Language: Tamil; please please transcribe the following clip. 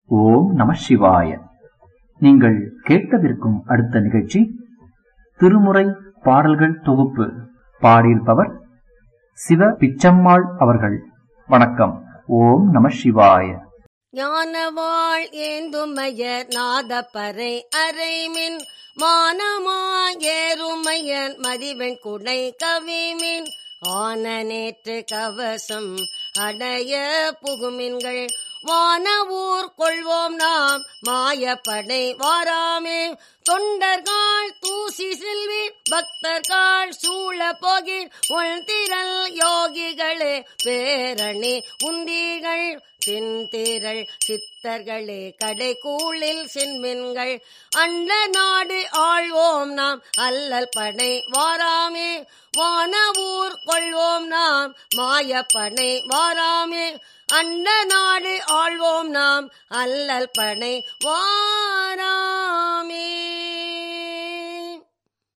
ஓம் நம சிவாய நீங்கள் கேட்கவிருக்கும் அடுத்த நிகழ்ச்சி திருமுறை பாடல்கள் தொகுப்பு பாடியிருப்பவர் சிவ பிச்சம்மாள் அவர்கள் வணக்கம் ஓம் நம சிவாய ஞானவாள் ஏந்துமையர் நாதப்பறை அரைமின் மானமாய் ஏறுமையன் மதிவெண் குடை கவிமின் ஆன நேற்று கவசம் அடைய புகுமின்கள் வான ஊர் கொள்வோம் நாம் மாயப்படை வாராமே தொண்டர்கள் தூசி செல்வி பக்தர்கள் சூழ போகில் உள்திரள் யோகிகளே பேரணி உந்திகள் தென்திரள் சித்தர்களே கடை கூழில் சென்மின்கள் அண்ட நாடு ஆழ்வோம் நாம் அல்லல் படை வாராமே வான ஊர் கொள்வோம் நாம் மாயப்படை வாராமே அண்ட நாடு ஆழ்வோம் நாம் அல்லல் படை வாரா